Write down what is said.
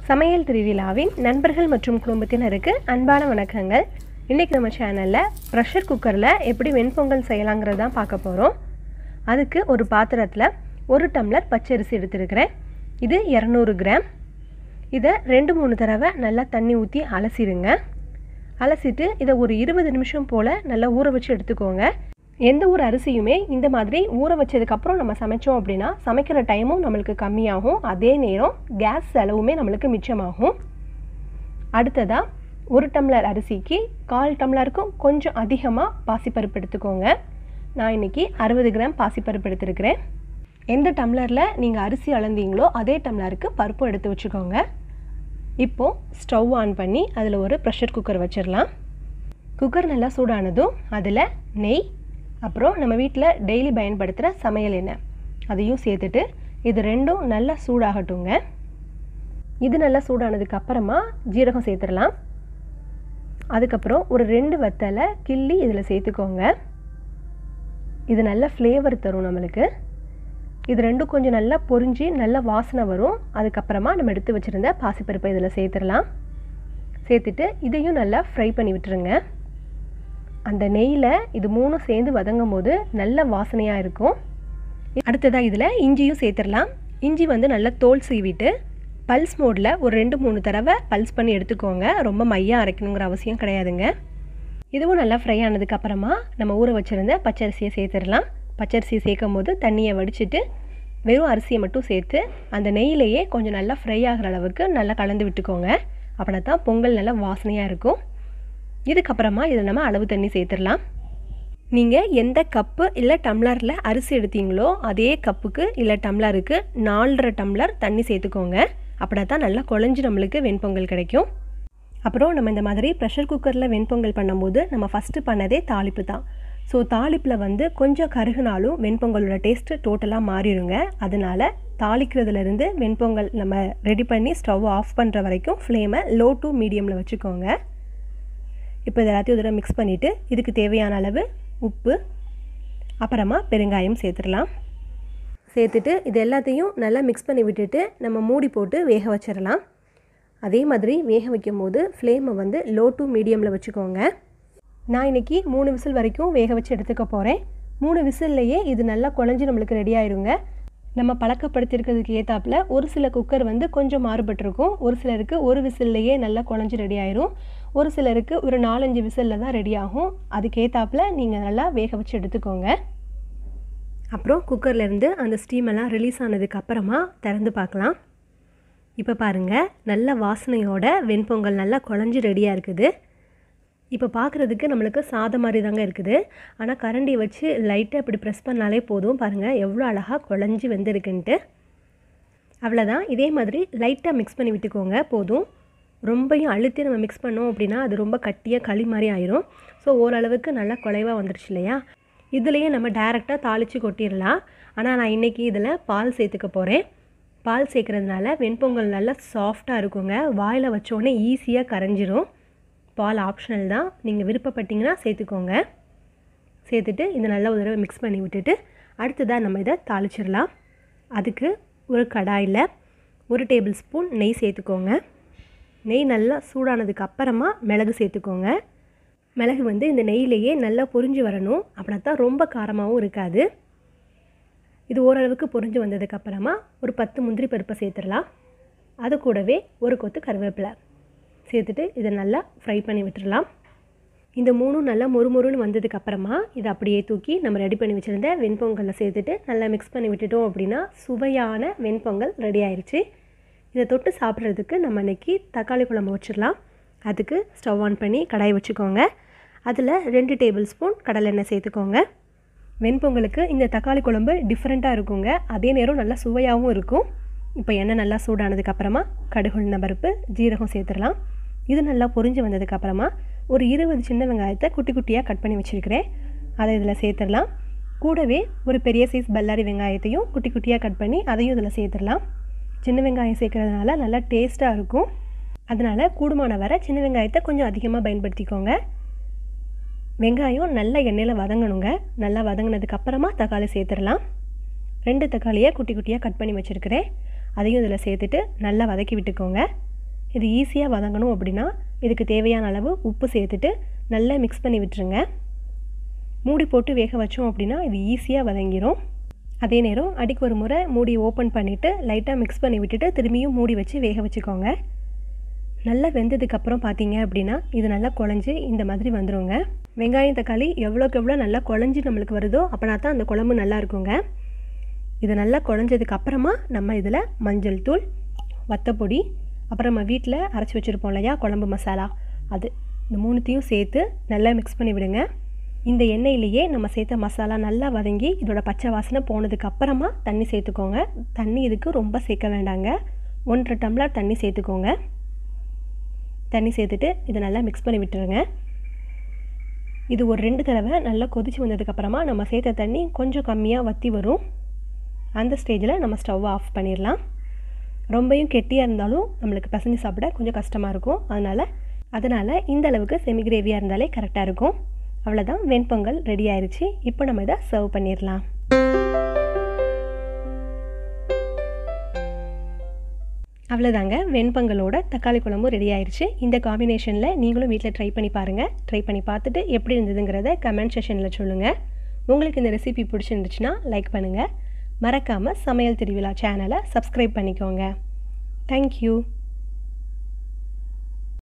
சமையல் திருவிழாவின் நண்பர்கள் மற்றும் குடும்பத்தினருக்கு அன்பான வணக்கங்கள் இன்றைக்கி நம்ம சேனலில் ப்ரெஷர் குக்கரில் எப்படி வெண்பொங்கல் செய்யலாங்கிறது தான் பார்க்க போகிறோம் அதுக்கு ஒரு பாத்திரத்தில் ஒரு டம்ளர் பச்சரிசி எடுத்துருக்கிறேன் இது இரநூறு கிராம் இதை ரெண்டு மூணு தடவை நல்லா தண்ணி ஊற்றி அலசிடுங்க அலசிட்டு இதை ஒரு இருபது நிமிஷம் போல் நல்லா ஊற வச்சு எடுத்துக்கோங்க எந்த ஒரு அரிசியுமே இந்த மாதிரி ஊற வச்சதுக்கப்புறம் நம்ம சமைச்சோம் அப்படின்னா சமைக்கிற டைமும் நம்மளுக்கு கம்மியாகும் அதே நேரம் கேஸ் செலவுமே நம்மளுக்கு மிச்சமாகும் அடுத்ததாக ஒரு டம்ளர் அரிசிக்கு கால் டம்ளருக்கும் கொஞ்சம் அதிகமாக பாசிப்பருப்பு எடுத்துக்கோங்க நான் இன்றைக்கி அறுபது கிராம் பாசிப்பருப்பு எடுத்துருக்கிறேன் எந்த டம்ளரில் நீங்கள் அரிசி அளந்தீங்களோ அதே டம்ளருக்கு பருப்பு எடுத்து வச்சுக்கோங்க இப்போது ஸ்டவ் ஆன் பண்ணி அதில் ஒரு ப்ரெஷர் குக்கர் வச்சிடலாம் குக்கர் நல்லா சூடானதும் அதில் நெய் அப்புறம் நம்ம வீட்டில் டெய்லி பயன்படுத்துகிற சமையல் எண்ணெய் அதையும் சேர்த்துட்டு இது ரெண்டும் நல்லா சூடாகட்டுங்க இது நல்லா சூடானதுக்கு அப்புறமா ஜீரகம் சேர்த்துடலாம் அதுக்கப்புறம் ஒரு ரெண்டு வத்தலை கிள்ளி இதில் சேர்த்துக்கோங்க இது நல்ல ஃப்ளேவர் தரும் நம்மளுக்கு இது ரெண்டும் கொஞ்சம் நல்லா பொரிஞ்சு நல்ல வாசனை வரும் அதுக்கப்புறமா நம்ம எடுத்து வச்சுருந்த பாசிப்பருப்பை இதில் சேர்த்துடலாம் சேர்த்துட்டு இதையும் நல்லா ஃப்ரை பண்ணி விட்டுருங்க அந்த நெய்யில் இது மூணும் சேர்ந்து வதங்கும் போது நல்ல வாசனையாக இருக்கும் அடுத்ததாக இதில் இஞ்சியும் சேர்த்துடலாம் இஞ்சி வந்து நல்லா தோல் சீவிட்டு பல்ஸ் மோடில் ஒரு ரெண்டு மூணு தடவை பல்ஸ் பண்ணி எடுத்துக்கோங்க ரொம்ப மையாக அரைக்கணுங்கிற அவசியம் கிடையாதுங்க இதுவும் நல்லா ஃப்ரை ஆனதுக்கப்புறமா நம்ம ஊற வச்சுருந்த பச்சரிசியை சேர்த்துடலாம் பச்சரிசியை சேர்க்கும் போது தண்ணியை வடிச்சிட்டு வெறும் அரிசியை மட்டும் சேர்த்து அந்த நெய்யிலேயே கொஞ்சம் நல்லா ஃப்ரை ஆகிற அளவுக்கு நல்லா கலந்து விட்டுக்கோங்க அப்படின்னா தான் பொங்கல் நல்லா வாசனையாக இருக்கும் இதுக்கப்புறமா இதில் நம்ம அளவு தண்ணி சேர்த்துடலாம் நீங்கள் எந்த கப்பு இல்லை டம்ளரில் அரிசி எடுத்தீங்களோ அதே கப்புக்கு இல்லை டம்ளருக்கு நாலரை டம்ளர் தண்ணி சேர்த்துக்கோங்க அப்படின்னா தான் நல்லா குழஞ்சி நம்மளுக்கு வெண்பொங்கல் கிடைக்கும் அப்புறம் நம்ம இந்த மாதிரி ப்ரெஷர் குக்கரில் வெண்பொங்கல் பண்ணும்போது நம்ம ஃபஸ்ட்டு பண்ணதே தாளிப்பு தான் ஸோ தாளிப்பில் வந்து கொஞ்சம் கருகுனாலும் வெண்பொங்கலோட டேஸ்ட்டு டோட்டலாக மாறிடுங்க அதனால் தாளிக்கிறதுலேருந்து வெண்பொங்கல் நம்ம ரெடி பண்ணி ஸ்டவ் ஆஃப் பண்ணுற வரைக்கும் ஃப்ளேமை லோ டு மீடியமில் வச்சுக்கோங்க இப்போ இது எல்லாத்தையும் தடவை மிக்ஸ் பண்ணிவிட்டு இதுக்கு தேவையான அளவு உப்பு அப்புறமா பெருங்காயம் சேர்த்துடலாம் சேர்த்துட்டு இது எல்லாத்தையும் நல்லா மிக்ஸ் பண்ணி விட்டுட்டு நம்ம மூடி போட்டு வேக வச்சிடலாம் அதே மாதிரி வேக வைக்கும் போது ஃப்ளேமை வந்து லோ டு மீடியமில் வச்சுக்கோங்க நான் இன்றைக்கி மூணு விசில் வரைக்கும் வேக வச்சு எடுத்துக்க போகிறேன் மூணு விசில்லையே இது நல்லா குழஞ்சி நம்மளுக்கு ரெடி ஆயிருங்க நம்ம பழக்கப்படுத்திருக்கிறதுக்கு ஏற்றாப்புல ஒரு சில குக்கர் வந்து கொஞ்சம் மாறுபட்டிருக்கும் ஒரு சிலருக்கு ஒரு விசில்லையே நல்லா குழஞ்சி ரெடி ஆயிரும் ஒரு சிலருக்கு ஒரு நாலஞ்சு விசிலில் தான் ரெடி ஆகும் அதுக்கேற்றாப்புல நீங்கள் நல்லா வேக வச்சு எடுத்துக்கோங்க அப்புறம் குக்கர்லேருந்து அந்த ஸ்டீம் எல்லாம் ரிலீஸ் ஆனதுக்கு அப்புறமா திறந்து பார்க்கலாம் இப்போ பாருங்கள் நல்ல வாசனையோட வெண்பொங்கல் நல்லா குழஞ்சி ரெடியாக இருக்குது இப்போ பார்க்குறதுக்கு நம்மளுக்கு சாதம் மாதிரி தாங்க இருக்குது ஆனால் கரண்டி வச்சு லைட்டாக இப்படி ப்ரெஸ் பண்ணாலே போதும் பாருங்கள் எவ்வளோ அழகாக குழஞ்சி வெந்திருக்குன்ட்டு அவ்வளோதான் இதே மாதிரி லைட்டாக மிக்ஸ் பண்ணி விட்டுக்கோங்க போதும் ரொம்பையும் அழுத்தி நம்ம மிக்ஸ் பண்ணோம் அப்படின்னா அது ரொம்ப கட்டியாக களி மாதிரி ஆயிரும் ஸோ ஓரளவுக்கு நல்லா குலைவாக வந்துருச்சு இல்லையா இதுலேயே நம்ம டேரெக்டாக தாளித்து கொட்டிடலாம் ஆனால் நான் இன்றைக்கி இதில் பால் சேர்த்துக்க போகிறேன் பால் சேர்க்குறதுனால வெண்பொங்கல் நல்லா சாஃப்டாக இருக்குங்க வாயில் வச்சோடனே ஈஸியாக கரைஞ்சிரும் பால் ஆப்ஷனல் தான் நீங்கள் விருப்பப்பட்டீங்கன்னா சேர்த்துக்கோங்க சேர்த்துட்டு இதை நல்லா ஒரு தடவை மிக்ஸ் பண்ணி விட்டுட்டு அடுத்ததாக நம்ம இதை தாளிச்சிடலாம் அதுக்கு ஒரு கடாயில் ஒரு டேபிள் ஸ்பூன் நெய் சேர்த்துக்கோங்க நெய் நல்லா சூடானதுக்கு அப்புறமா மிளகு சேர்த்துக்கோங்க மிளகு வந்து இந்த நெய்யிலேயே நல்லா பொரிஞ்சு வரணும் அப்படின்னா தான் ரொம்ப காரமாகவும் இருக்காது இது ஓரளவுக்கு பொரிஞ்சு வந்ததுக்கப்புறமா ஒரு பத்து முந்திரி பருப்பை சேர்த்துடலாம் அது கூடவே ஒரு கொத்து கருவேப்பிலை சேர்த்துட்டு இதை நல்லா ஃப்ரை பண்ணி விட்டுடலாம் இந்த மூணும் நல்லா மொறுமொறுன்னு வந்ததுக்கப்புறமா இதை அப்படியே தூக்கி நம்ம ரெடி பண்ணி வச்சுருந்த வெண்பொங்கலில் சேர்த்துட்டு நல்லா மிக்ஸ் பண்ணி விட்டுட்டோம் அப்படின்னா சுவையான வெண்பொங்கல் ரெடி ஆயிடுச்சு இதை தொட்டு சாப்பிட்றதுக்கு நம்ம இன்றைக்கி தக்காளி குழம்பு வச்சிடலாம் அதுக்கு ஸ்டவ் ஆன் பண்ணி கடாய் வச்சுக்கோங்க அதில் ரெண்டு டேபிள் ஸ்பூன் கடலெண்ணெய் சேர்த்துக்கோங்க வெண்பொங்கலுக்கு இந்த தக்காளி குழம்பு டிஃப்ரெண்ட்டாக இருக்குங்க அதே நேரம் நல்லா சுவையாகவும் இருக்கும் இப்போ எண்ணெய் நல்லா சூடானதுக்கப்புறமா கடுகு உளுந்த பருப்பு ஜீரகம் சேர்த்துடலாம் இது நல்லா பொரிஞ்சு வந்ததுக்கப்புறமா ஒரு இருபது சின்ன வெங்காயத்தை குட்டி குட்டியாக கட் பண்ணி வச்சுருக்கிறேன் அதை இதில் சேர்த்துடலாம் கூடவே ஒரு பெரிய சைஸ் பல்லாரி வெங்காயத்தையும் குட்டி குட்டியாக கட் பண்ணி அதையும் இதில் சேர்த்துடலாம் சின்ன வெங்காயம் சேர்க்குறதுனால நல்லா டேஸ்ட்டாக இருக்கும் அதனால் கூடுமான வரை சின்ன வெங்காயத்தை கொஞ்சம் அதிகமாக பயன்படுத்திக்கோங்க வெங்காயம் நல்ல எண்ணெயில் வதங்கணுங்க நல்லா வதங்கினதுக்கு அப்புறமா தக்காளி சேர்த்துடலாம் ரெண்டு தக்காளியை குட்டி குட்டியாக கட் பண்ணி வச்சுருக்கிறேன் அதையும் இதில் சேர்த்துட்டு நல்லா வதக்கி விட்டுக்கோங்க இது ஈஸியாக வதங்கணும் அப்படின்னா இதுக்கு தேவையான அளவு உப்பு சேர்த்துட்டு நல்லா மிக்ஸ் பண்ணி விட்டுருங்க மூடி போட்டு வேக வச்சோம் அப்படின்னா இது ஈஸியாக வதங்கிடும் அதே நேரம் அடிக்கு ஒரு முறை மூடி ஓப்பன் பண்ணிவிட்டு லைட்டாக மிக்ஸ் பண்ணி விட்டுட்டு திரும்பியும் மூடி வச்சு வேக வச்சுக்கோங்க நல்லா வெந்ததுக்கப்புறம் பார்த்தீங்க அப்படின்னா இது நல்லா குழஞ்சி இந்த மாதிரி வந்துடுங்க வெங்காயம் தக்காளி எவ்வளோக்கு எவ்வளோ நல்லா குழஞ்சி நம்மளுக்கு வருதோ அப்படின்னா தான் அந்த குழம்பு நல்லா இருக்குங்க இது நல்லா குழஞ்சதுக்கு அப்புறமா நம்ம இதில் மஞ்சள் தூள் வத்தப்பொடி அப்புறம் நம்ம வீட்டில் அரைச்சி வச்சுருப்போம் இல்லையா குழம்பு மசாலா அது இந்த மூணுத்தையும் சேர்த்து நல்லா மிக்ஸ் பண்ணி விடுங்க இந்த எண்ணெயிலேயே நம்ம சேர்த்த மசாலா நல்லா வதங்கி இதோட பச்சை வாசனை போனதுக்கு அப்புறமா தண்ணி சேர்த்துக்கோங்க தண்ணி இதுக்கு ரொம்ப சேர்க்க வேண்டாங்க ஒன்றரை டம்ளர் தண்ணி சேர்த்துக்கோங்க தண்ணி சேர்த்துட்டு இதை நல்லா மிக்ஸ் பண்ணி விட்டுருங்க இது ஒரு ரெண்டு தடவை நல்லா கொதிச்சு வந்ததுக்கப்புறமா நம்ம சேர்த்த தண்ணி கொஞ்சம் கம்மியாக வற்றி வரும் அந்த ஸ்டேஜில் நம்ம ஸ்டவ்வை ஆஃப் பண்ணிடலாம் ரொம்பையும் கெட்டியாக இருந்தாலும் நம்மளுக்கு பசஞ்சு சாப்பிட கொஞ்சம் கஷ்டமாக இருக்கும் அதனால் அதனால் இந்த அளவுக்கு செமி கிரேவியாக இருந்தாலே கரெக்டாக இருக்கும் அவ்வளோதான் வெண்பொங்கல் ரெடி ஆயிடுச்சு இப்போ நம்ம இதை சர்வ் பண்ணிடலாம் அவ்வளோதாங்க வெண்பொங்கலோட தக்காளி குழம்பும் ரெடி ஆயிடுச்சு இந்த காம்பினேஷனில் நீங்களும் வீட்டில் ட்ரை பண்ணி பாருங்கள் ட்ரை பண்ணி பார்த்துட்டு எப்படி இருந்ததுங்கிறத கமெண்ட் செஷனில் சொல்லுங்கள் உங்களுக்கு இந்த ரெசிபி பிடிச்சிருந்துச்சுன்னா லைக் பண்ணுங்கள் மறக்காமல் சமையல் திருவிழா சேனலை சப்ஸ்கிரைப் பண்ணிக்கோங்க தேங்க்யூ